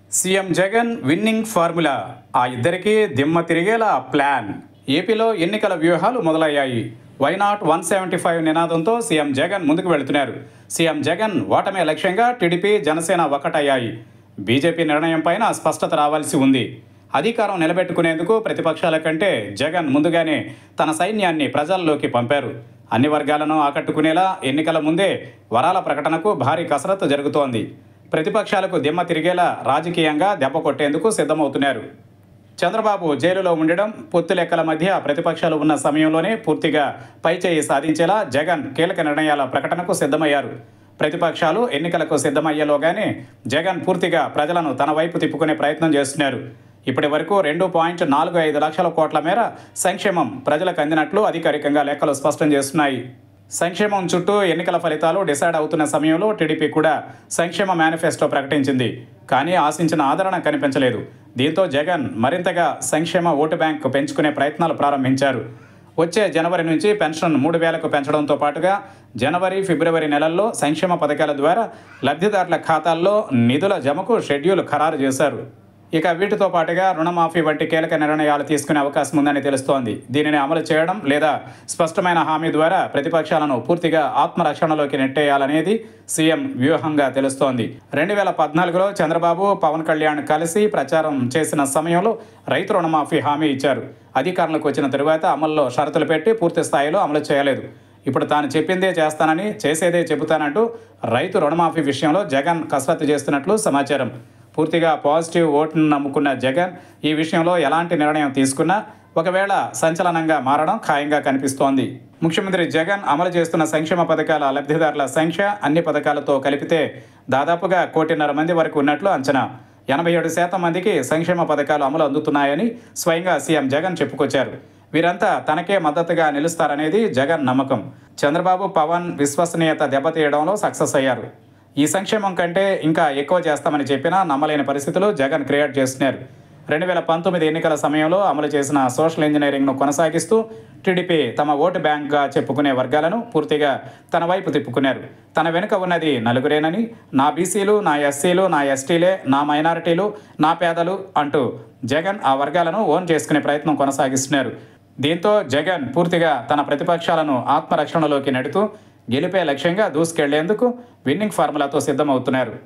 CM Jagan winnowing formula ఆ ఇద్దరికీ దిమ్మ తిరిగేలా ప్లాన్ ఏపీలో ఎన్నికల వ్యూహాలు మొదలయ్యాయి వైనాట్ వన్ సెవెంటీ ఫైవ్ నినాదంతో సీఎం జగన్ ముందుకు వెళుతున్నారు సీఎం జగన్ ఓటమే లక్ష్యంగా టీడీపీ జనసేన ఒకటయ్యాయి బీజేపీ నిర్ణయం పైన స్పష్టత రావాల్సి ఉంది అధికారం నిలబెట్టుకునేందుకు ప్రతిపక్షాల కంటే జగన్ ముందుగానే తన సైన్యాన్ని ప్రజల్లోకి పంపారు అన్ని వర్గాలను ఆకట్టుకునేలా ఎన్నికల ముందే వరాల ప్రకటనకు భారీ కసరత్తు జరుగుతోంది ప్రతిపక్షాలకు దిమ్మ తిరిగేలా రాజకీయంగా దెబ్బ కొట్టేందుకు సిద్ధమవుతున్నారు చంద్రబాబు జైలులో ఉండడం పొత్తు లెక్కల మధ్య ప్రతిపక్షాలు ఉన్న సమయంలోనే పూర్తిగా పైచేయి సాధించేలా జగన్ కీలక నిర్ణయాల ప్రకటనకు సిద్ధమయ్యారు ప్రతిపక్షాలు ఎన్నికలకు సిద్ధమయ్యేలోగానే జగన్ పూర్తిగా ప్రజలను తన వైపు తిప్పుకునే ప్రయత్నం చేస్తున్నారు ఇప్పటి వరకు రెండు పాయింట్ నాలుగు ఐదు లక్షల కోట్ల మేర సంక్షేమం ప్రజలకు అందినట్లు అధికారికంగా లెక్కలు స్పష్టం చేస్తున్నాయి సంక్షేమం చుట్టూ ఎన్నికల ఫలితాలు డిసైడ్ అవుతున్న సమయంలో టీడీపీ కూడా సంక్షేమ మేనిఫెస్టో ప్రకటించింది కానీ ఆశించిన ఆదరణ కనిపించలేదు దీంతో జగన్ మరింతగా సంక్షేమ ఓటు బ్యాంక్ పెంచుకునే ప్రయత్నాలు ప్రారంభించారు వచ్చే జనవరి నుంచి పెన్షన్ మూడు వేలకు పెంచడంతో పాటుగా జనవరి ఫిబ్రవరి నెలల్లో సంక్షేమ పథకాల ద్వారా లబ్ధిదారుల ఖాతాల్లో నిధుల జమకు షెడ్యూల్ ఖరారు చేశారు ఇక వీటితో పాటుగా రుణమాఫీ వంటి కీలక నిర్ణయాలు తీసుకునే అవకాశం ఉందని తెలుస్తోంది దీనిని అమలు చేయడం లేదా స్పష్టమైన హామీ ద్వారా ప్రతిపక్షాలను పూర్తిగా ఆత్మరక్షణలోకి నెట్టేయాలనేది సీఎం వ్యూహంగా తెలుస్తోంది రెండు వేల పద్నాలుగులో చంద్రబాబు పవన్ కళ్యాణ్ కలిసి ప్రచారం చేసిన సమయంలో రైతు రుణమాఫీ హామీ ఇచ్చారు అధికారంలోకి వచ్చిన తరువాత అమల్లో షరతులు పెట్టి పూర్తి స్థాయిలో అమలు చేయలేదు ఇప్పుడు తాను చెప్పిందే చేస్తానని చేసేదే చెబుతానంటూ రైతు రుణమాఫీ విషయంలో జగన్ కసరత్తు చేస్తున్నట్లు సమాచారం పూర్తిగా పాజిటివ్ ఓటును నమ్ముకున్న జగన్ ఈ విషయంలో ఎలాంటి నిర్ణయం తీసుకున్నా ఒకవేళ సంచలనంగా మారడం ఖాయంగా కనిపిస్తోంది ముఖ్యమంత్రి జగన్ అమలు చేస్తున్న సంక్షేమ పథకాల లబ్ధిదారుల సంఖ్య అన్ని పథకాలతో కలిపితే దాదాపుగా కోటిన్నర మంది వరకు ఉన్నట్లు అంచనా ఎనభై ఏడు శాతం మందికి సంక్షేమ పథకాలు అమలు అందుతున్నాయని స్వయంగా సీఎం జగన్ చెప్పుకొచ్చారు వీరంతా తనకే మద్దతుగా నిలుస్తారనేది జగన్ నమ్మకం చంద్రబాబు పవన్ విశ్వసనీయత దెబ్బతీయడంలో సక్సెస్ అయ్యారు ఈ సంక్షేమం కంటే ఇంకా ఎక్కువ చేస్తామని చెప్పినా నమ్మలేని పరిస్థితులు జగన్ క్రియేట్ చేస్తున్నారు రెండు వేల పంతొమ్మిది ఎన్నికల సమయంలో అమలు చేసిన సోషల్ ఇంజనీరింగ్ను కొనసాగిస్తూ టీడీపీ తమ ఓటు బ్యాంక్గా చెప్పుకునే వర్గాలను పూర్తిగా తన వైపు తిప్పుకున్నారు తన వెనుక ఉన్నది నలుగురేనని నా బీసీలు నా ఎస్సీలు నా ఎస్టీలే నా మైనారిటీలు నా పేదలు అంటూ జగన్ ఆ వర్గాలను ఓన్ చేసుకునే ప్రయత్నం కొనసాగిస్తున్నారు దీంతో జగన్ పూర్తిగా తన ప్రతిపక్షాలను ఆత్మరక్షణలోకి నెడుతూ గెలిపే లక్ష్యంగా దూసుకెళ్లేందుకు విన్నింగ్ ఫార్ములాతో సిద్ధమవుతున్నారు